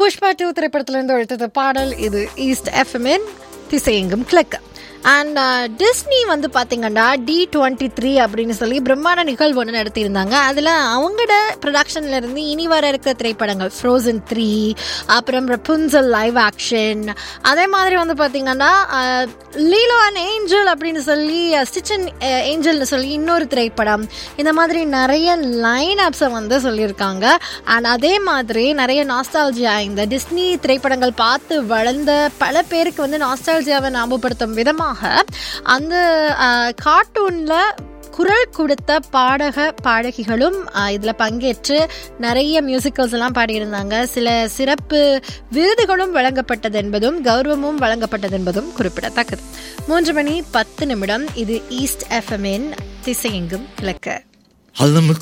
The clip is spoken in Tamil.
புஷ்பா டூ திரைப்படத்திலிருந்து எடுத்தது பாடல் இது ஈஸ்ட் எஃப்எம்இன் திசையெங்கும் கிழக்கு அண்ட் டிஸ்னி வந்து பார்த்தீங்கன்னா டி டுவெண்ட்டி த்ரீ அப்படின்னு சொல்லி பிரம்மாண்ட நிகழ்வு ஒன்று நடத்தியிருந்தாங்க அதில் அவங்களோட ப்ரொடக்ஷன்ல இருந்து இனி வர இருக்கிற திரைப்படங்கள் ஃப்ரோசன் த்ரீ அப்புறம் ரப்புன்சல் லைவ் ஆக்ஷன் அதே மாதிரி வந்து பார்த்தீங்கன்னா லீலோ அண்ட் ஏஞ்சல் அப்படின்னு சொல்லி ஸ்டிச்சன் ஏஞ்சல்னு சொல்லி இன்னொரு திரைப்படம் இந்த மாதிரி நிறைய லைன் அப்ஸை வந்து சொல்லியிருக்காங்க அண்ட் அதே மாதிரி நிறைய நாஸ்டாலஜியா இந்த டிஸ்னி திரைப்படங்கள் பார்த்து வளர்ந்த பல பேருக்கு வந்து நாஸ்டாலஜியாவை ஞாபகப்படுத்தும் விதமாக அந்த கார்ட்டூனில் குரல் கொடுத்த பாடக பாடகிகளும் இதில் பங்கேற்று நிறைய மியூசிக்கல்ஸ் எல்லாம் பாடியிருந்தாங்க சில சிறப்பு விருதுகளும் வழங்கப்பட்டது என்பதும் கௌரவமும் வழங்கப்பட்டது என்பதும் குறிப்பிடத்தக்கது மூன்று மணி பத்து நிமிடம் இது ஈஸ்ட் எஃப்எம்இன் திசையெங்கும் கிழக்கு علمك